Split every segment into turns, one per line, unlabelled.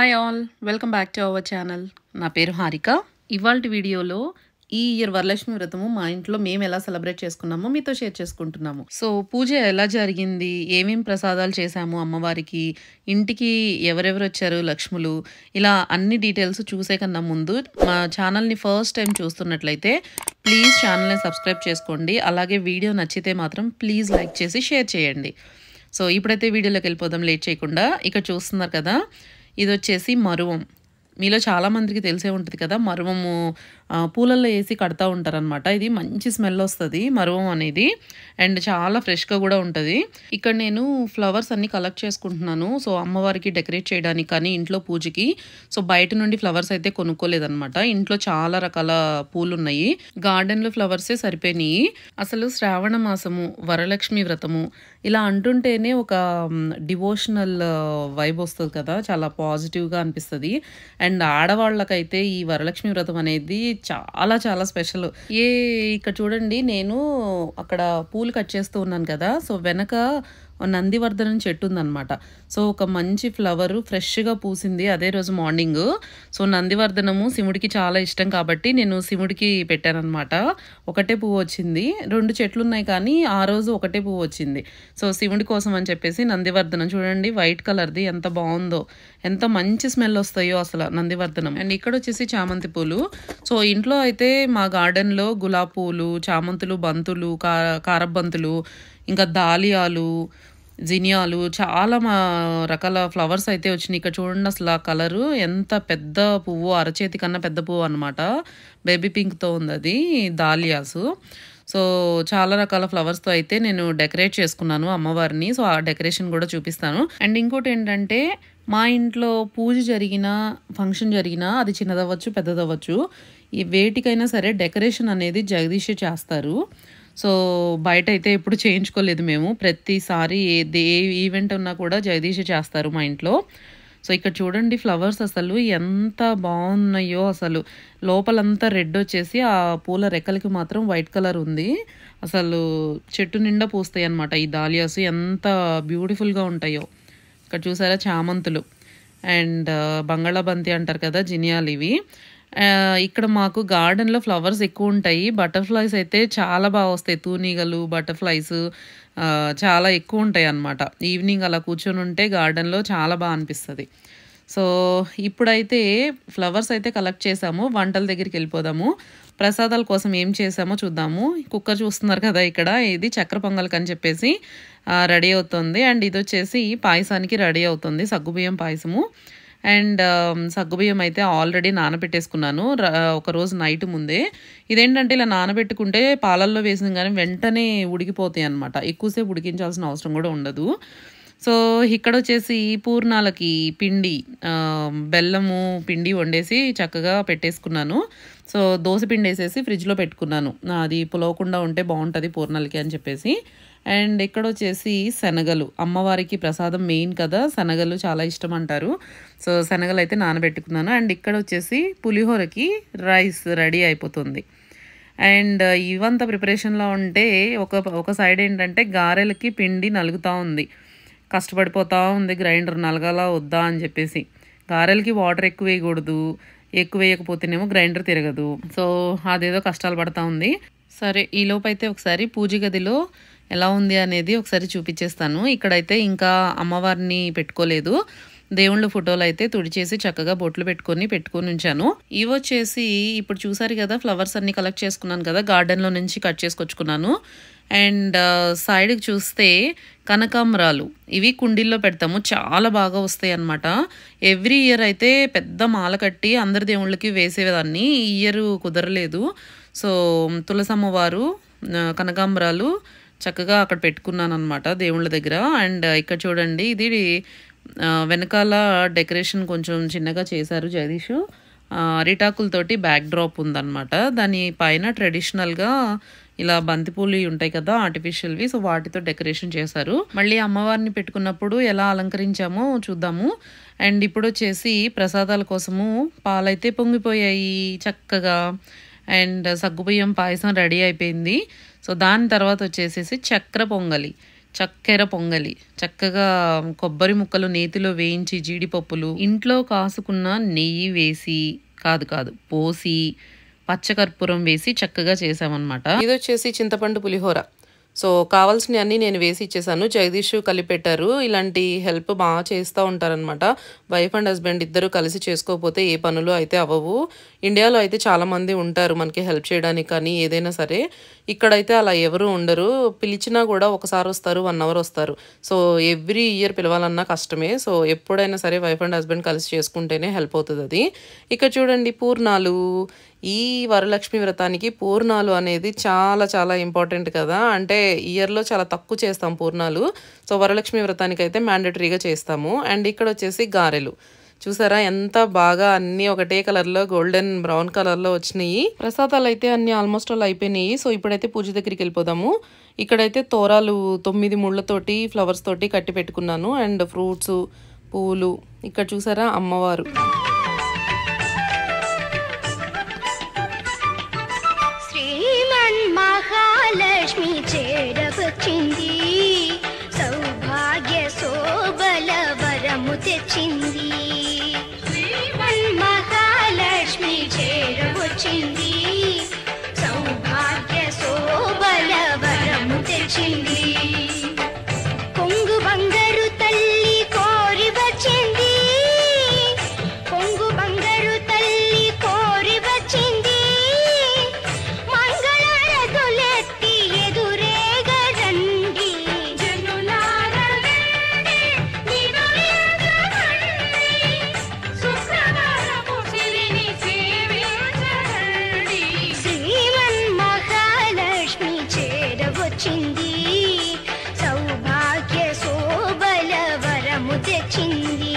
Hi all welcome back to our channel నా పేరు హారిక ఇవాళ వీడియోలో ఈ ఇయర్ వరలక్ష్మి వ్రతము మా ఇంట్లో మేము ఎలా సెలబ్రేట్ చేసుకున్నామో మీతో షేర్ చేసుకుంటున్నాము సో పూజ ఎలా జరిగింది ఏమేం ప్రసాదాలు చేశాము అమ్మవారికి ఇంటికి ఎవరెవరు వచ్చారు లక్ష్ములు ఇలా అన్ని డీటెయిల్స్ చూసే కన్నా ముందు మా ఛానల్ని ఫస్ట్ టైం చూస్తున్నట్లయితే ప్లీజ్ ఛానల్ని సబ్స్క్రైబ్ చేసుకోండి అలాగే వీడియో నచ్చితే మాత్రం ప్లీజ్ లైక్ చేసి షేర్ చేయండి సో ఇప్పుడైతే వీడియోలోకి వెళ్ళిపోదాం లేట్ చేయకుండా ఇక్కడ చూస్తున్నారు కదా ఇది వచ్చేసి మరువం మీలో చాలా మందికి తెలిసే ఉంటుంది కదా మరువము ఆ, పూలల్లో వేసి కడతా ఉంటారనమాట ఇది మంచి స్మెల్ వస్తుంది మరువం అనేది అండ్ చాలా ఫ్రెష్గా కూడా ఉంటుంది ఇక్కడ నేను ఫ్లవర్స్ అన్ని కలెక్ట్ చేసుకుంటున్నాను సో అమ్మవారికి డెకరేట్ చేయడానికి కానీ ఇంట్లో పూజకి సో బయట నుండి ఫ్లవర్స్ అయితే కొనుక్కోలేదన్నమాట ఇంట్లో చాలా రకాల పూలు ఉన్నాయి గార్డెన్లో ఫ్లవర్సే సరిపోయినాయి అసలు శ్రావణ మాసము వరలక్ష్మి వ్రతము ఇలా అంటుంటేనే ఒక డివోషనల్ వైబ్ వస్తుంది కదా చాలా పాజిటివ్గా అనిపిస్తుంది అండ్ ఆడవాళ్ళకైతే ఈ వరలక్ష్మి వ్రతం అనేది చాలా చాలా స్పెషల్ ఏ ఇక్కడ చూడండి నేను అక్కడ పూలు కట్ చేస్తూ ఉన్నాను కదా సో వెనక నందివర్ధనం చెట్టు ఉందన్నమాట సో ఒక మంచి ఫ్లవర్ ఫ్రెష్గా పూసింది అదే రోజు మార్నింగ్ సో నందివర్ధనము శివుడికి చాలా ఇష్టం కాబట్టి నేను శివుడికి పెట్టానన్నమాట ఒకటే పువ్వు వచ్చింది రెండు చెట్లు ఉన్నాయి కానీ ఆ రోజు ఒకటే పువ్వు వచ్చింది సో శివుడి కోసం అని చెప్పేసి నందివర్ధనం చూడండి వైట్ కలర్ది ఎంత బాగుందో ఎంత మంచి స్మెల్ వస్తాయో అసలు నందివర్ధనం అండ్ ఇక్కడ వచ్చేసి చామంతి పూలు సో ఇంట్లో అయితే మా గార్డెన్లో గులాబ్ పూలు చామంతులు బంతులు కార కారబంతులు ఇంకా దాలియాలు జినియాలు చాలా మా రకాల ఫ్లవర్స్ అయితే వచ్చినాయి ఇక్కడ చూడండి అసలు ఆ కలరు ఎంత పెద్ద పువ్వు అరచేతి కన్నా పెద్ద పువ్వు అనమాట బేబీ పింక్తో ఉంది అది దాలియాస్ సో చాలా రకాల ఫ్లవర్స్తో అయితే నేను డెకరేట్ చేసుకున్నాను అమ్మవారిని సో ఆ డెకరేషన్ కూడా చూపిస్తాను అండ్ ఇంకోటి ఏంటంటే మా ఇంట్లో పూజ జరిగినా ఫంక్షన్ జరిగినా అది చిన్నదవ్వచ్చు పెద్దదవ్వచ్చు ఈ వేటికైనా సరే డెకరేషన్ అనేది జగదీష్ చేస్తారు సో బయట అయితే ఎప్పుడు చేయించుకోలేదు మేము ప్రతిసారి ఏది ఏ ఈవెంట్ ఉన్నా కూడా జగదీష్ చేస్తారు మా ఇంట్లో సో ఇక్కడ చూడండి ఫ్లవర్స్ అసలు ఎంత బాగున్నాయో అసలు లోపలంతా రెడ్ వచ్చేసి ఆ పూల రెక్కలకి మాత్రం వైట్ కలర్ ఉంది అసలు చెట్టు నిండా పూస్తాయి అనమాట ఈ దాలియాస్ ఎంత బ్యూటిఫుల్గా ఉంటాయో ఇక్కడ చూసారా చామంతులు అండ్ బంగాళాబంతి అంటారు కదా జినియాలు ఇవి ఆ, ఇక్కడ మాకు గార్డెన్లో ఫ్లవర్స్ ఎక్కువ ఉంటాయి బటర్ఫ్లైస్ అయితే చాలా బాగా వస్తాయి తూనీగలు బటర్ఫ్లైస్ ఆ, చాలా ఎక్కువ ఉంటాయి అన్నమాట ఈవినింగ్ అలా కూర్చొని ఉంటే గార్డెన్లో చాలా బాగా అనిపిస్తుంది సో ఇప్పుడైతే ఫ్లవర్స్ అయితే కలెక్ట్ చేసాము వంటల దగ్గరికి వెళ్ళిపోదాము ప్రసాదాల కోసం ఏం చేసామో చూద్దాము కుక్కర్ చూస్తున్నారు కదా ఇక్కడ ఇది చక్కెర పొంగల్కి అని చెప్పేసి రెడీ అవుతుంది అండ్ ఇది వచ్చేసి పాయసానికి రెడీ అవుతుంది సగ్గుబియ్యం పాయసము అండ్ సగ్గుబియ్యం అయితే ఆల్రెడీ నానబెట్టేసుకున్నాను ర- ఒక రోజు నైట్ ముందే ఇదేంటంటే ఇలా నానబెట్టుకుంటే పాలల్లో వేసిన కానీ వెంటనే ఉడికిపోతాయి అనమాట ఎక్కువసేపు ఉడికించాల్సిన అవసరం కూడా ఉండదు సో ఇక్కడ వచ్చేసి పూర్ణాలకి పిండి ఆ, బెల్లము పిండి వండేసి చక్కగా పెట్టేసుకున్నాను సో దోశ పిండి వేసేసి ఫ్రిడ్జ్లో పెట్టుకున్నాను అది పులవకుండా ఉంటే బాగుంటుంది పూర్ణాలకి అని చెప్పేసి అండ్ ఇక్కడ వచ్చేసి శనగలు అమ్మవారికి ప్రసాదం మెయిన్ కదా శనగలు చాలా ఇష్టం అంటారు సో శనగలు అయితే నానబెట్టుకున్నాను అండ్ ఇక్కడ వచ్చేసి పులిహోరకి రైస్ రెడీ అయిపోతుంది అండ్ ఇవంతా ప్రిపరేషన్లో ఉంటే ఒక ఒక సైడ్ ఏంటంటే గారెలకి పిండి నలుగుతూ ఉంది కష్టపడిపోతూ ఉంది గ్రైండర్ నలగాల వద్దా అని చెప్పేసి గారెలకి వాటర్ ఎక్కువ వేయకూడదు ఎక్కువ వేయకపోతేనేమో గ్రైండర్ తిరగదు సో అదేదో కష్టాలు పడతా ఉంది సరే ఈ లోపు అయితే ఒకసారి పూజ గదిలో ఎలా ఉంది అనేది ఒకసారి చూపించేస్తాను ఇక్కడైతే ఇంకా అమ్మవారిని పెట్టుకోలేదు దేవుళ్ళ ఫోటోలు అయితే తుడిచేసి చక్కగా బొట్లు పెట్టుకొని పెట్టుకొని ఉంచాను ఇవి వచ్చేసి ఇప్పుడు చూసారు కదా ఫ్లవర్స్ అన్ని కలెక్ట్ చేసుకున్నాను కదా గార్డెన్లో నుంచి కట్ చేసుకొచ్చుకున్నాను అండ్ సైడ్కి చూస్తే కనకాంబరాలు ఇవి కుండీల్లో పెడతాము చాలా బాగా వస్తాయి అన్నమాట ఎవ్రీ ఇయర్ అయితే పెద్ద మాల కట్టి అందరి దేవుళ్ళకి వేసేదాన్ని ఈ ఇయర్ కుదరలేదు సో తులసమ్మ వారు ఆ, కనకాంబరాలు చక్కగా అక్కడ పెట్టుకున్నాను అనమాట దేవుళ్ళ దగ్గర అండ్ ఇక్కడ చూడండి ఇది ఆ, వెనకాల డెకరేషన్ కొంచెం చిన్నగా చేశారు జగదీష్ ఆ, అరిటాకులతోటి బ్యాక్ డ్రాప్ ఉందన్నమాట దాని పైన ట్రెడిషనల్గా ఇలా బంతిపూలు ఉంటాయి కదా ఆర్టిఫిషియల్వి సో వాటితో డెకరేషన్ చేశారు మళ్ళీ అమ్మవారిని పెట్టుకున్నప్పుడు ఎలా అలంకరించామో చూద్దాము అండ్ ఇప్పుడు వచ్చేసి ప్రసాదాల కోసము పాలైతే పొంగిపోయాయి చక్కగా అండ్ సగ్గుబియ్యం పాయసం రెడీ అయిపోయింది సో దాని తర్వాత వచ్చేసేసి చక్ర పొంగలి చక్కెర పొంగలి చక్కగా కొబ్బరి ముక్కలు నేతిలో వేయించి జీడిపప్పులు ఇంట్లో కాసుకున్న నెయ్యి వేసి కాదు కాదు పోసి పచ్చకర్పూరం వేసి చక్కగా చేసామన్నమాట ఇది వచ్చేసి చింతపండు పులిహోర సో కావాల్సినవి అన్నీ నేను వేసి ఇచ్చేసాను జగదీష్ కలిపెట్టారు ఇలాంటి హెల్ప్ బాగా చేస్తూ ఉంటారనమాట వైఫ్ అండ్ హస్బెండ్ ఇద్దరు కలిసి చేసుకోకపోతే ఏ పనులు అయితే అవ్వవు ఇండియాలో అయితే చాలా మంది ఉంటారు మనకి హెల్ప్ చేయడానికి కానీ ఏదైనా సరే ఇక్కడైతే అలా ఎవరు ఉండరు పిలిచినా కూడా ఒకసారి వస్తారు వన్ అవర్ వస్తారు సో ఎవ్రీ ఇయర్ పిలవాలన్నా కష్టమే సో ఎప్పుడైనా సరే వైఫ్ అండ్ హస్బెండ్ కలిసి చేసుకుంటేనే హెల్ప్ అవుతుంది అది ఇక్కడ చూడండి పూర్ణాలు ఈ వరలక్ష్మి వ్రతానికి పూర్ణాలు అనేది చాలా చాలా ఇంపార్టెంట్ కదా అంటే ఇయర్లో చాలా తక్కువ చేస్తాం పూర్ణాలు సో వరలక్ష్మి వ్రతానికి అయితే మ్యాండటరీగా చేస్తాము అండ్ ఇక్కడ వచ్చేసి గారెలు చూసారా ఎంత బాగా అన్ని ఒకటే కలర్లో గోల్డెన్ బ్రౌన్ కలర్లో వచ్చినాయి ప్రసాదాలు అయితే అన్ని ఆల్మోస్ట్ ఆల్ అయిపోయినాయి సో ఇప్పుడైతే పూజ దగ్గరికి వెళ్ళిపోదాము ఇక్కడైతే తోరాలు తొమ్మిది ముళ్ళతోటి ఫ్లవర్స్ తోటి కట్టి పెట్టుకున్నాను అండ్ ఫ్రూట్స్ పూలు ఇక్కడ చూసారా అమ్మవారు
శ్రీమన్ మహాలక్ష్మి చేరవచ్చింది సౌభాగ్య శోభల వరము తెచ్చింది శ్రీమన్ మహాలక్ష్మి చేరవచ్చింది సౌభాగ్య శోభల వరము తెచ్చింది కొంగు బంగారు తల్లి కోరి వచ్చింది కొంగు బంగారు తల్లి కోరి వచ్చింది మంగళరథులెత్తి ఎదురేగ రండి జనులారా రండి, నిదురించకండి. శుక్రవారపు సిరిని సేవించరండి. శ్రీమన్ మహాలక్ష్మి చేరవచ్చింది సౌభాగ్య శోభల వరము తెచ్చింది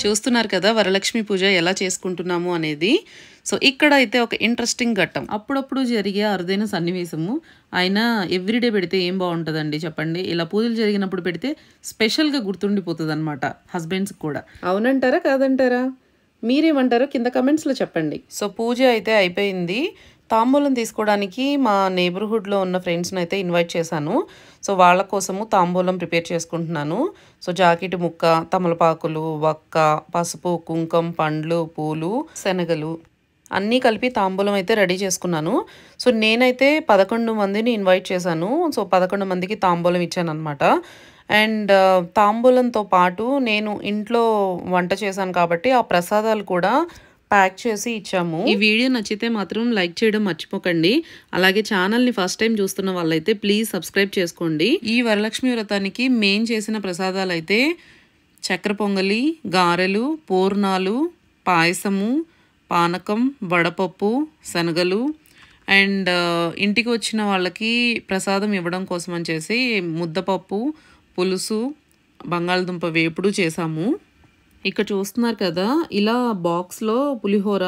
చూస్తున్నారు కదా వరలక్ష్మి పూజ ఎలా చేసుకుంటున్నాము అనేది సో ఇక్కడ అయితే ఒక ఇంట్రెస్టింగ్ ఘట్టం అప్పుడప్పుడు జరిగే అరుదైన సన్నివేశము అయినా ఎవ్రీడే పెడితే ఏం బాగుంటుందండి చెప్పండి ఇలా పూజలు జరిగినప్పుడు పెడితే స్పెషల్గా గుర్తుండిపోతుంది అనమాట హస్బెండ్స్కి కూడా అవునంటారా కాదంటారా మీరేమంటారో కింద కమెంట్స్లో చెప్పండి సో పూజ అయితే అయిపోయింది తాంబూలం తీసుకోవడానికి మా నేబర్హుడ్లో ఉన్న ఫ్రెండ్స్ని అయితే ఇన్వైట్ చేశాను సో వాళ్ళ కోసము తాంబూలం ప్రిపేర్ చేసుకుంటున్నాను సో జాకెట్ ముక్క తమలపాకులు వక్క పసుపు కుంకం పండ్లు పూలు శనగలు అన్నీ కలిపి తాంబూలం అయితే రెడీ చేసుకున్నాను సో నేనైతే పదకొండు మందిని ఇన్వైట్ చేశాను సో పదకొండు మందికి తాంబూలం ఇచ్చాను అనమాట అండ్ తాంబూలంతో పాటు నేను ఇంట్లో వంట చేశాను కాబట్టి ఆ ప్రసాదాలు కూడా ప్యాక్ చేసి ఇచ్చాము ఈ వీడియో నచ్చితే మాత్రం లైక్ చేయడం మర్చిపోకండి అలాగే ఛానల్ని ఫస్ట్ టైం చూస్తున్న వాళ్ళైతే ప్లీజ్ సబ్స్క్రైబ్ చేసుకోండి ఈ వరలక్ష్మి వ్రతానికి మెయిన్ చేసిన ప్రసాదాలు అయితే చక్కెర పొంగలి గారెలు పూర్ణాలు పాయసము పానకం వడపప్పు శనగలు అండ్ ఇంటికి వచ్చిన వాళ్ళకి ప్రసాదం ఇవ్వడం కోసం అని చేసి ముద్దపప్పు పులుసు బంగాళదుంప వేపుడు చేసాము ఇక్కడ చూస్తున్నారు కదా ఇలా బాక్స్లో పులిహోర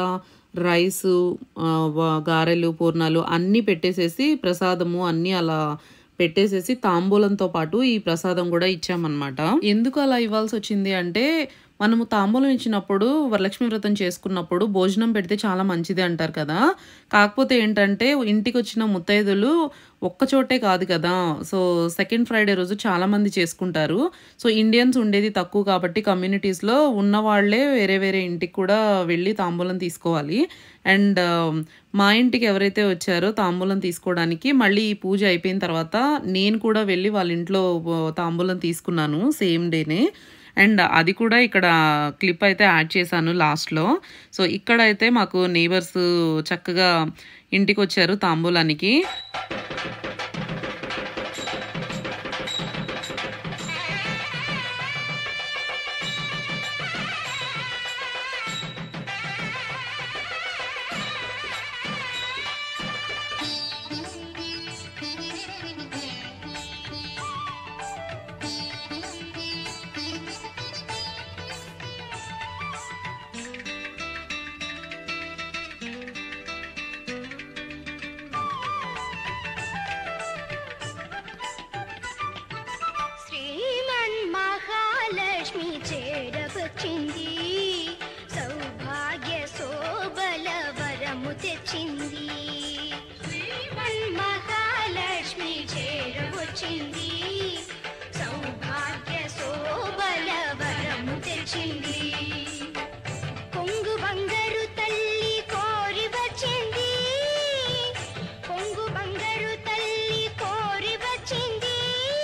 రైసు ఆ, వ- గారెలు పూర్ణాలు అన్నీ పెట్టేసేసి ప్రసాదము అన్నీ అలా పెట్టేసేసి తాంబూలంతో పాటు ఈ ప్రసాదం కూడా ఇచ్చామన్నమాట ఎందుకు అలా ఇవ్వాల్సి వచ్చింది అంటే మనము తాంబూలం ఇచ్చినప్పుడు వరలక్ష్మి వ్రతం చేసుకున్నప్పుడు భోజనం పెడితే చాలా మంచిది అంటారు కదా కాకపోతే ఏంటంటే ఇంటికి వచ్చిన ముత్తైదులు ఒక్క చోటే కాదు కదా సో సెకండ్ ఫ్రైడే రోజు చాలా మంది చేసుకుంటారు సో ఇండియన్స్ ఉండేది తక్కువ కాబట్టి కమ్యూనిటీస్లో ఉన్న వాళ్ళే వేరే వేరే ఇంటికి కూడా వెళ్ళి తాంబూలం తీసుకోవాలి అండ్ మా ఇంటికి ఎవరైతే వచ్చారో తాంబూలం తీసుకోవడానికి మళ్ళీ ఈ పూజ అయిపోయిన తర్వాత నేను కూడా వెళ్ళి వాళ్ళ ఇంట్లో ఆ, తాంబూలం తీసుకున్నాను సేమ్ డేనే అండ్ అది కూడా ఇక్కడ క్లిప్ అయితే యాడ్ చేశాను లాస్ట్లో సో ఇక్కడ అయితే మాకు నేబర్స్ చక్కగా ఇంటికి వచ్చారు తాంబూలానికి
శ్రీమన్ మహాలక్ష్మి చేరవచ్చింది సౌభాగ్య శోభల వరము తెచ్చింది శ్రీమన్ మహాలక్ష్మి చేరవచ్చింది సౌభాగ్య శోభల వరము తెచ్చింది కొంగు బంగారు తల్లి కోరి వచ్చింది కొంగు బంగారు తల్లి కోరి వచ్చింది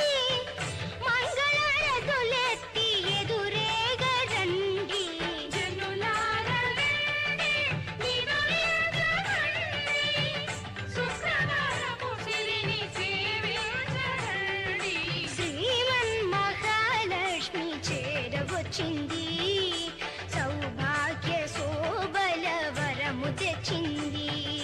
మంగళారతులెత్తి ఎదురేగ రండి జనులార రండి, నిదురేగ రండి. శుక్రవారపు సిరిని సేవించరండి. శ్రీమన్ మహాలక్ష్మి చేరవచ్చింది సౌభాగ్య శోభల వరము తెచ్చింది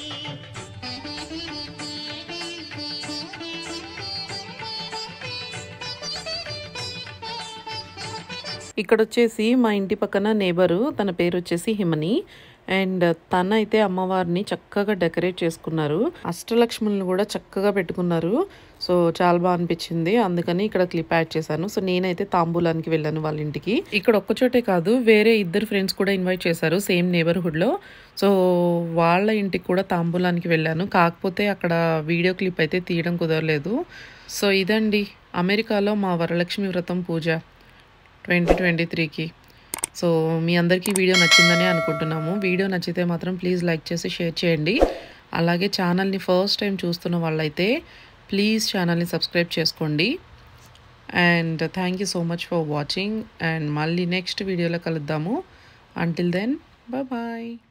ఇక్కడ వచ్చేసి మా ఇంటి పక్కన నేబరు తన పేరు వచ్చేసి హిమని అండ్ తన అయితే అమ్మవారిని చక్కగా డెకరేట్ చేసుకున్నారు అష్టలక్ష్ములను కూడా చక్కగా పెట్టుకున్నారు సో చాలా బాగా అనిపించింది అందుకని ఇక్కడ క్లిప్ యాడ్ చేశాను సో నేనైతే తాంబూలానికి వెళ్ళాను వాళ్ళ ఇంటికి ఇక్కడ ఒక్కచోటే కాదు వేరే ఇద్దరు ఫ్రెండ్స్ కూడా ఇన్వైట్ చేశారు సేమ్ నేబర్హుడ్లో సో వాళ్ళ ఇంటికి కూడా తాంబూలానికి వెళ్ళాను కాకపోతే అక్కడ వీడియో క్లిప్ అయితే తీయడం కుదరలేదు సో ఇదండి అమెరికాలో మా వరలక్ష్మి వ్రతం పూజ ట్వంటీ ట్వంటీ త్రీకి సో మీ అందరికీ వీడియో నచ్చిందని అనుకుంటున్నాము వీడియో నచ్చితే మాత్రం ప్లీజ్ లైక్ చేసి షేర్ చేయండి అలాగే ఛానల్ని ఫస్ట్ టైం చూస్తున్న వాళ్ళైతే ప్లీజ్ ఛానల్ని సబ్స్క్రైబ్ చేసుకోండి and thank you so much for watching and మళ్ళీ నెక్స్ట్ వీడియోలో కలుద్దాము అంటిల్ దెన్ బాయ్